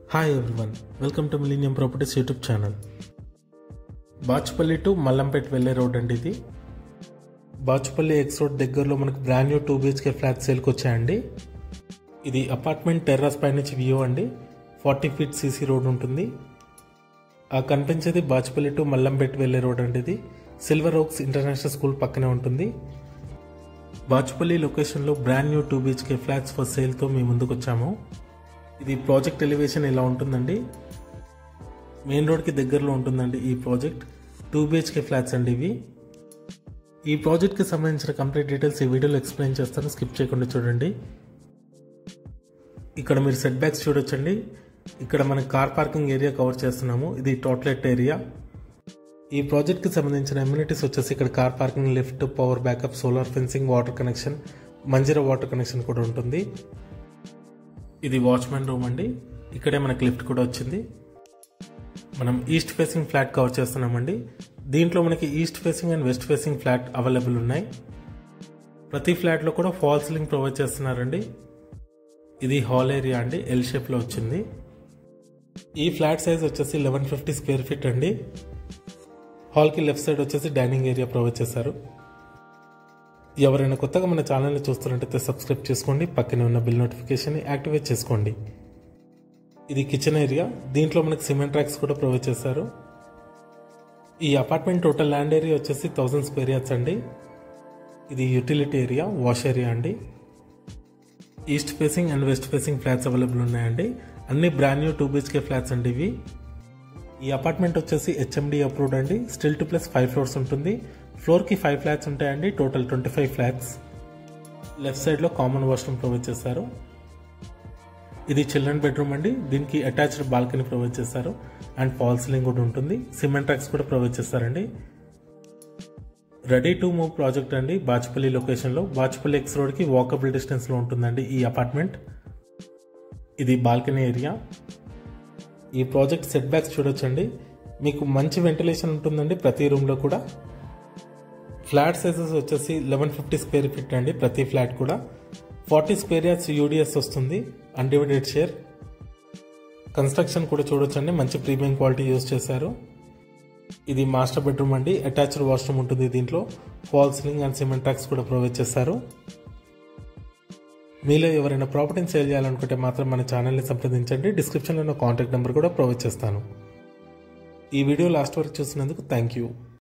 hi everyone welcome to millennium properties YouTube channel Bachupally to Mallampet వెళ్ళే road అండి ఇది Bachupally X road దగ్గరలో మనకు brand new two BHK flat సేల్కి వచ్చాయండి ఇది అపార్ట్మెంట్ టెర్రస్ పై నుంచి వ్యూ అండి ఫార్టీ ఫీట్ సీసీ రోడ్ ఉంటుంది ఆ కనిపించేది బాచుపల్లి టు మల్లంపేట్ వెళ్ళే రోడ్ అండి ఇది సిల్వర్ ఓక్స్ ఇంటర్నేషనల్ స్కూల్ పక్కనే ఉంటుంది బాచుపల్లి లొకేషన్లో brand new two BHK flats for సేల్తో మీ ముందుకు వచ్చాము ఇది ప్రాజెక్ట్ ఎలివేషన్ ఇలా ఉంటుందండి మెయిన్ రోడ్కి దగ్గరలో ఉంటుందండి ఈ ప్రాజెక్ట్ టూ బిహెచ్కే ఫ్లాట్స్ అండి ఇవి ఈ ప్రాజెక్ట్కి సంబంధించిన కంప్లీట్ డీటెయిల్స్ ఈ వీడియోలో ఎక్స్ప్లెయిన్ చేస్తాను స్కిప్ చేయకుండా చూడండి ఇక్కడ మీరు సెట్ బ్యాక్స్ చూడొచ్చండి ఇక్కడ మనం కార్ పార్కింగ్ ఏరియా కవర్ చేస్తున్నాము ఇది టోట్లెట్ ఏరియా ఈ ప్రాజెక్ట్కి సంబంధించిన అమ్యూనిటీస్ వచ్చేసి ఇక్కడ car parking lift power backup solar fencing water connection Manjira water connection కూడా ఉంటుంది ఇది వాచ్మెన్ రూమ్ అండి ఇక్కడే మనకి లిఫ్ట్ కూడా వచ్చింది మనం ఈస్ట్ ఫేసింగ్ ఫ్లాట్ కవర్ చేస్తున్నామండి దీంట్లో మనకి east facing and west facing flat available ఉన్నాయి ప్రతి ఫ్లాట్లో కూడా ఫాల్ సీలింగ్ ప్రొవైడ్ చేస్తున్నారండి ఇది హాల్ ఏరియా అండి ఎల్ షేప్లో వచ్చింది ఈ ఫ్లాట్ సైజ్ వచ్చేసి లెవెన్ ఫిఫ్టీ స్క్వేర్ ఫీట్ అండి హాల్కి లెఫ్ట్ సైడ్ వచ్చేసి డైనింగ్ ఏరియా ప్రొవైడ్ చేశారు ఎవరైనా కొత్తగా మన ఛానల్ని చూస్తున్నట్టయితే సబ్స్క్రైబ్ చేసుకోండి పక్కనే ఉన్న బిల్ నోటిఫికేషన్ని యాక్టివేట్ చేసుకోండి ఇది కిచెన్ ఏరియా దీంట్లో మనకి సిమెంట్ ట్రాక్స్ కూడా ప్రొవైడ్ చేశారు ఈ అపార్ట్మెంట్ టోటల్ ల్యాండ్ ఏరియా వచ్చేసి థౌసండ్ స్క్వేర్ యార్డ్స్ అండి ఇది యూటిలిటీ ఏరియా వాష్ ఏరియా అండి east facing and west facing flats available ఉన్నాయండి అన్ని brand new two BHK flats అండి ఇవి ఈ అపార్ట్మెంట్ వచ్చేసి హెచ్ఎండి అప్రూవ్డ్ అండి stilt to plus five floors ఉంటుంది ఫ్లోర్కి ఫైవ్ ఫ్లాట్స్ ఉంటాయండి total twenty five flats left సైడ్లో కామన్ వాష్రూమ్ ప్రొవైడ్ చేశారు ఇది చిల్డ్రన్ బెడ్రూమ్ అండి దీనికి అటాచ్డ్ బాల్కనీ ప్రొవైడ్ చేశారు అండ్ ఫాల్ సీలింగ్ కూడా ఉంటుంది సిమెంట్ ట్రాక్స్ కూడా ప్రొవైడ్ చేస్తారండి రెడీ టు మూవ్ ప్రాజెక్ట్ అండి బాచుపల్లి లొకేషన్లో బాచుపల్లి ఎక్స్ రోడ్కి వాకబుల్ డిస్టెన్స్లో ఉంటుందండి ఈ అపార్ట్మెంట్ ఇది బాల్కనీ ఏరియా ఈ ప్రాజెక్ట్ సెట్ బ్యాక్స్ చూడొచ్చండి మీకు మంచి వెంటిలేషన్ ఉంటుందండి ప్రతి రూమ్లో కూడా ఫ్లాట్ సైజెస్ వచ్చేసి లెవెన్ ఫిఫ్టీ స్క్వేర్ ఫీట్ అండి ప్రతి ఫ్లాట్ కూడా ఫార్టీ స్క్వేర్ యార్డ్స్ యూడిఎస్ వస్తుంది అన్డివైడెడ్ షేర్ కన్స్ట్రక్షన్ కూడా చూడొచ్చండి మంచి ప్రీమియం క్వాలిటీ యూస్ చేశారు ఇది మాస్టర్ బెడ్రూమ్ అండి అటాచ్డ్ వాష్రూమ్ ఉంటుంది దీంట్లో fall ceiling and cement tracks కూడా ప్రొవైడ్ చేస్తారు మీలో ఎవరైనా ప్రాపర్టీని సేల్ చేయాలనుకుంటే మాత్రం మన ఛానల్ని సంప్రదించండి డిస్క్రిప్షన్లో నా కాంటాక్ట్ నెంబర్ కూడా ప్రొవైడ్ చేస్తాను ఈ వీడియో లాస్ట్ వరకు చూసినందుకు థ్యాంక్ యూ